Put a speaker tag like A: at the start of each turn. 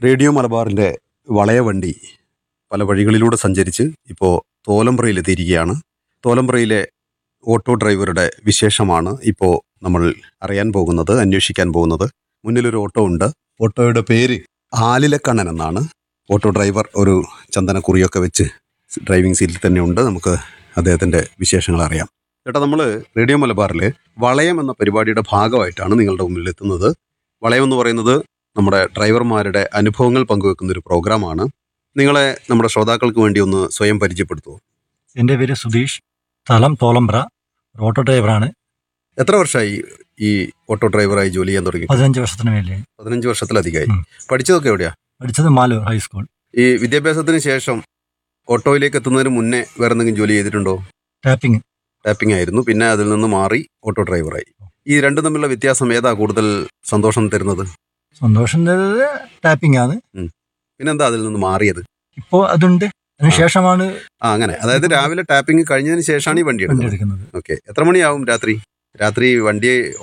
A: Radio മലബാറിൻ്റെ വളയവണ്ടി പല വഴികളിലൂടെ സഞ്ചരിച്ച് ഇപ്പോൾ തോലമ്പ്രയിലെത്തിയിരിക്കുകയാണ് തോലമ്പ്രയിലെ ഓട്ടോ ഡ്രൈവറുടെ വിശേഷമാണ് ഇപ്പോൾ നമ്മൾ അറിയാൻ പോകുന്നത് അന്വേഷിക്കാൻ പോകുന്നത് മുന്നിലൊരു ഓട്ടോ ഉണ്ട് ഓട്ടോയുടെ പേര് ആലിലക്കണ്ണൻ എന്നാണ് ഓട്ടോ ഡ്രൈവർ ഒരു ചന്ദനക്കുറിയൊക്കെ വെച്ച് ഡ്രൈവിംഗ് സീറ്റിൽ തന്നെ ഉണ്ട് നമുക്ക് അദ്ദേഹത്തിൻ്റെ വിശേഷങ്ങൾ അറിയാം ചേട്ടാ നമ്മൾ റേഡിയോ മലബാറിൽ വളയം എന്ന പരിപാടിയുടെ ഭാഗമായിട്ടാണ് നിങ്ങളുടെ മുമ്പിൽ എത്തുന്നത് വളയം എന്ന് പറയുന്നത് നമ്മുടെ ഡ്രൈവർമാരുടെ അനുഭവങ്ങൾ പങ്കുവെക്കുന്ന ഒരു പ്രോഗ്രാമാണ് നിങ്ങളെ നമ്മുടെ ശ്രോതാക്കൾക്ക് വേണ്ടി ഒന്ന് സ്വയം പരിചയപ്പെടുത്തുമോ
B: എൻ്റെ പേര് സുധീഷ് സ്ഥലം തോലമ്പ്ര ഒരു ഓട്ടോ ഡ്രൈവറാണ്
A: എത്ര വർഷമായി ഈ ഓട്ടോ ഡ്രൈവറായി ജോലി ചെയ്യാൻ തുടങ്ങി
B: പതിനഞ്ച് വർഷത്തിന് മേലെ
A: പതിനഞ്ച് വർഷത്തിലധികമായി
B: ഉം.
A: പഠിച്ചതൊക്കെ എവിടെയാ
B: പഠിച്ചത് മാലൂർ ഹൈസ്കൂൾ
A: ഈ വിദ്യാഭ്യാസത്തിന് ശേഷം ഓട്ടോയിലേക്ക് എത്തുന്നതിന് മുന്നേ വേറെ എന്തെങ്കിലും ജോലി ചെയ്തിട്ടുണ്ടോ
B: ടാപ്പിംഗ്
A: ടാപ്പിംഗ് ആയിരുന്നു പിന്നെ അതിൽ നിന്ന് മാറി ഓട്ടോ ഡ്രൈവറായി ഈ രണ്ടും തമ്മിലുള്ള വ്യത്യാസം ഏതാ കൂടുതൽ സന്തോഷം തരുന്നത്
B: സന്തോഷം തരുന്നത് ടാപ്പിംഗ് ആണ്
A: പിന്നെന്താ അതിൽ നിന്ന് മാറിയത്
B: ഇപ്പോൾ അതുണ്ട് അതിന്
A: ആ.
B: ശേഷമാണ്
A: ആ അങ്ങനെ അതായത് രാവിലെ ടാപ്പിംഗ് കഴിഞ്ഞതിന് ശേഷമാണ് ഈ വണ്ടി
B: വണ്ടി
A: എടുക്കുന്നത്
B: എടുക്കുന്നത്
A: ഓക്കെ എത്ര മണിയാവും രാത്രി രാത്രി വണ്ടി